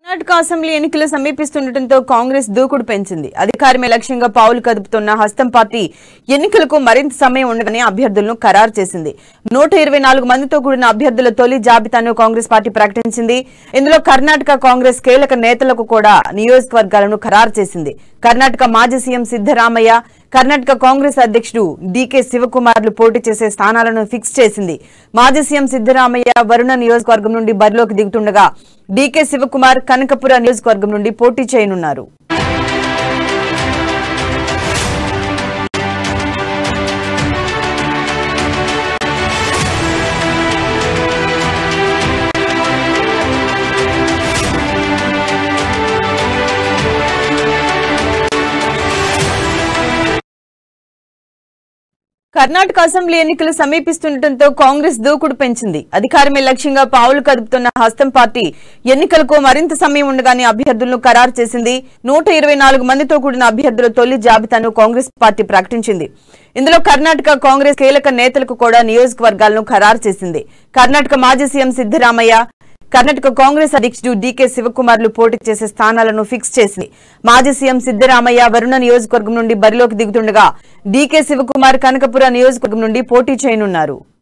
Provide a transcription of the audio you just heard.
Karnataka assembly ఎన్నికలు సమీపిస్తుండటంతో కాంగ్రెస్ దూకుడు పెంచింది అధికారమే లక్ష్యంగా పావులు కదుపుతున్న హస్తం పార్టీ ఎన్నికలకు మరింత సమయం ఉండగానే అభ్యర్థులను ఖరారు చేసింది నూట ఇరవై నాలుగు మందితో కూడిన అభ్యర్థుల తొలి జాబితాను కాంగ్రెస్ పార్టీ ప్రకటించింది ఇందులో కర్ణాటక కాంగ్రెస్ కీలక నేతలకు కూడా నియోజకవర్గాలను ఖరారు చేసింది కర్ణాటక మాజీ సీఎం సిద్దరామయ్య కర్ణాటక కాంగ్రెస్ అధ్యక్షుడు డీకే శివకుమార్లు పోటీ చేసే స్థానాలను ఫిక్స్ చేసింది మాజీ సీఎం సిద్దరామయ్య వరుణ నియోజకవర్గం నుండి బరిలోకి దిగుతుండగా డీకే శివకుమార్ కనకపుర నియోజకవర్గం నుండి పోటీ చేయనున్నారు కర్ణాటక అసెంబ్లీ ఎన్నికలు సమీపిస్తుండటంతో కాంగ్రెస్ దూకుడు పెంచింది అధికారమే లక్ష్యంగా పావులు కదుపుతున్న హస్తం పార్టీ ఎన్నికలకు మరింత సమయం ఉండగానే అభ్యర్థులను ఖరారు చేసింది నూట ఇరవై నాలుగు మందితో కూడిన అభ్యర్థుల తొలి జాబితాను కాంగ్రెస్ పార్టీ ప్రకటించింది ఇందులో కర్ణాటక కాంగ్రెస్ కీలక నేతలకు కూడా నియోజకవర్గాలను ఖరారు చేసింది కర్ణాటక మాజీ సీఎం సిద్దరామయ్య కర్ణాటక కాంగ్రెస్ అధ్యక్షుడు డీకే శివకుమార్లు పోటీ చేసే స్థానాలను ఫిక్స్ చేసింది మాజీ సీఎం సిద్దరామయ్య వరుణ నియోజకవర్గం నుండి బరిలోకి దిగుతుండగా డీకే శివకుమార్ కనకపుర నియోజకవర్గం నుండి పోటీ చేయనున్నారు